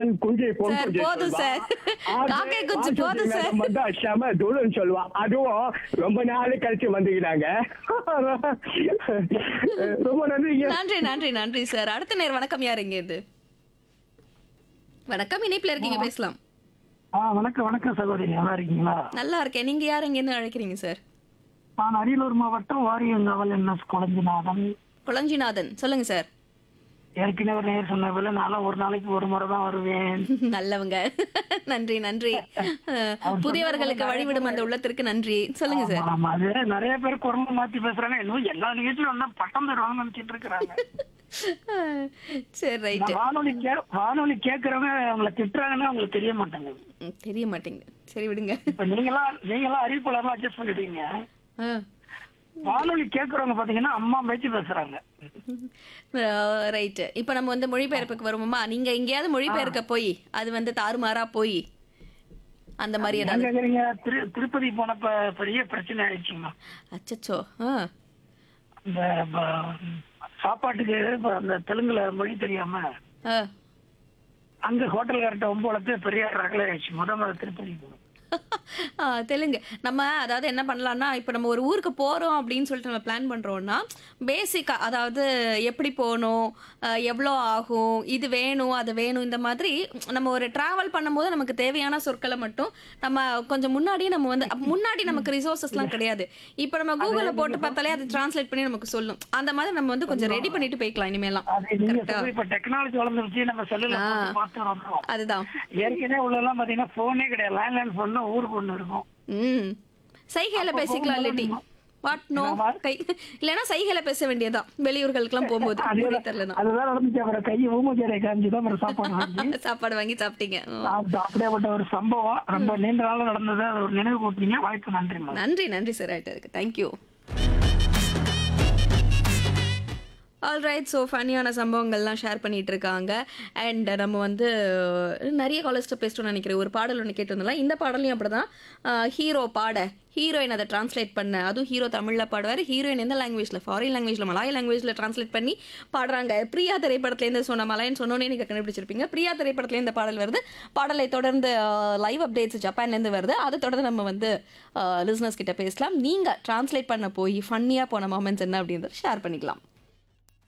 ஆண் குஞ்சை பொன் சார், குஞ்சை போதும் சொல்வா. சார். ஆண் காக்கை குஞ்சு ஆண் போதும் குஞ்சை சார். மட்டும் செம துளுன்னு சொல்லுவா அதுவும் ரொம்ப நாள் கழிச்சு வந்துக்கிறாங்க ரொம்ப நன்றிங்க நன்றி நன்றி நன்றி சார் அடுத்த நேர் வணக்கம் யார் இங்க இது வணக்கம் இணைப்புல இருக்கீங்க பேசலாம் ஆ வணக்கம் வணக்கம் சகோதரி நல்லா இருக்கீங்களா நல்லா இருக்கேன் நீங்க யார் இங்க இருந்து அழைக்கிறீங்க சார் நான் அரியலூர் மாவட்டம் வாரியங்காவல் என்ன குழஞ்சிநாதன் குளஞ்சிநாதன் சொல்லுங்க சார் ஏற்கனவே நேர் சொன்ன போல நானும் ஒரு நாளைக்கு ஒரு முறை தான் வருவேன் நல்லவங்க நன்றி நன்றி அஹ், புதியவர்களுக்கு வழிவிடும் அந்த உள்ளத்திற்கு நன்றி சொல்லுங்க சார் ஆமா அது நிறைய பேர் குரம்பு மாத்தி பேசுறாங்க இன்னும் எல்லா நிகழ்ச்சியும் வந்தா பட்டம் தருவாங்கன்னு நினைச்சிட்டு இருக்கிறாங்க அஹ், சரி ரைட்டு நான் வானொலி கே வானொலி கேட்கறவங்க அவங்கள திட்டுறாங்கன்னா அவங்களுக்கு தெரிய மாட்டாங்க தெரிய மாட்டேங்குது சரி விடுங்க இப்ப நீங்களா நீங்களா அறிவிப்பாளர்லாம் அட்ஜஸ்ட் பண்ணிட்டீங்க அஹ். வானொலி கேட்கறவங்க பாத்தீங்கன்னா அம்மா பேச்சு பேசுறாங்க ரைட்டு இப்போ நம்ம வந்து மொழிபெயர்ப்புக்கு வருவோமா நீங்க எங்கேயாவது மொழிபெயர்க்க போய் அது வந்து தாறுமாறா போய் அந்த மாதிரி ஏதாவது எங்க இருக்கிறீங்க திரு திருப்பதி போனப்ப பெரிய பிரச்சனை ஆயிடுச்சுங்கம்மா அச்சச்சோ ஆ இந்த ப- சாப்பாட்டுக்கு இப்ப அந்த தெலுங்குல மொழி தெரியாம ஆ அங்க ஹோட்டல்கார்ட்ட ஒன்பது வளர்த்து பெரிய ரகலை ஆயிடுச்சு முத முத திருப்பதி போனோம். ஆ, தெலுங்கு நம்ம அதாவது என்ன பண்ணலாம்னா இப்போ நம்ம ஒரு ஊருக்கு போகிறோம் அப்படின்னு சொல்லிட்டு நம்ம பிளான் பண்ணுறோம்னா பேசிக்காக அதாவது எப்படி போகணும் அஹ், எவ்வளோ ஆகும் இது வேணும் அது வேணும் இந்த மாதிரி நம்ம ஒரு ட்ராவல் பண்ணும்போது நமக்கு தேவையான சொற்களை மட்டும் நம்ம கொஞ்சம் முன்னாடியே நம்ம வந்து அப்ப முன்னாடி நமக்கு ரிசோர்ஸஸ்லாம் கிடையாது இப்போ நம்ம கூகுளில் போட்டு பார்த்தாலே அது டிரான்ஸ்லேட் பண்ணி நமக்கு சொல்லும் அந்த மாதிரி நம்ம வந்து கொஞ்சம் ரெடி பண்ணிட்டு போய்க்கலாம் இனிமேலாம் அது நீங்க கரெக்டா சொல்றது இப்ப டெக்னாலஜி வளர்ந்துருச்சு நம்ம செல்லுல ஆ. பார்த்து வந்துரும் அதுதான் ஏற்கனவே உள்ளதெல்லாம் பாத்தீங்கன்னா போனே கிடையாது லேண்ட்லைன் போன் ஊருக்கு ஒண்ணு இருக்கும் ம் சைகையில பேசிக்கலாம் இல்லாட்டி வாட் நோ கை இல்லைன்னா சைகையில பேச வேண்டியதுதான் வெளியூர்களுக்கெல்லாம் போகும்போது மொழி தெரியலனா அதுதான் நடந்துச்சு அப்புறம் கை ஊமச்சேரை காமிச்சு தான் அப்புறம் சாப்பாடு வாங்கி சாப்பாடு வாங்கி சாப்பிட்டீங்க ம். அது அப்படியேப்பட்ட ஒரு சம்பவம் ரொம்ப நீண்ட நாள் நடந்தது அது ஒரு நினைவு கூட்டிங்க வாய்ப்பு நன்றி நன்றி நன்றி சார் ஆயிட்டு இருக்கு தேங்க்யூ ஆல்ரைட் ஸோ ஃபன்னியான சம்பவங்கள்லாம் ஷேர் பண்ணிட்டு இருக்காங்க அண்ட் நம்ம வந்து அஹ், நிறைய காலேஜ்ட்ட பேசிட்டோம்னு நினைக்கிறேன் ஒரு பாடல் ஒன்று கேட்டு வந்தோம்ல இந்த பாடலையும் அப்படிதான் ஹீரோ பாட ஹீரோயின் அதை டிரான்ஸ்லேட் பண்ண அதுவும் ஹீரோ தமிழில் பாடுவார் ஹீரோயின் எந்த லாங்குவேஜில் ஃபாரின் லாங்குவேஜில் மலாய் லாங்குவேஜில் டிரான்ஸ்லேட் பண்ணி பாடுறாங்க பிரியா திரைப்படத்துலேருந்து சொன்ன மலாய்ன்னு சொன்னோன்னே நீங்கள் கண்டுபிடிச்சிருப்பீங்க பிரியா திரைப்படத்துலேருந்து இந்த பாடல் வருது பாடலை தொடர்ந்து லைவ் அப்டேட்ஸ் ஜப்பான்லேருந்து வருது அதை தொடர்ந்து நம்ம வந்து லிஸ்னஸ் கிட்ட பேசலாம் நீங்கள் டிரான்ஸ்லேட் பண்ண போய் ஃபன்னியாக போன மொமெண்ட்ஸ் என்ன அப்படின்றத ஷேர் பண்ணிக்கலாம்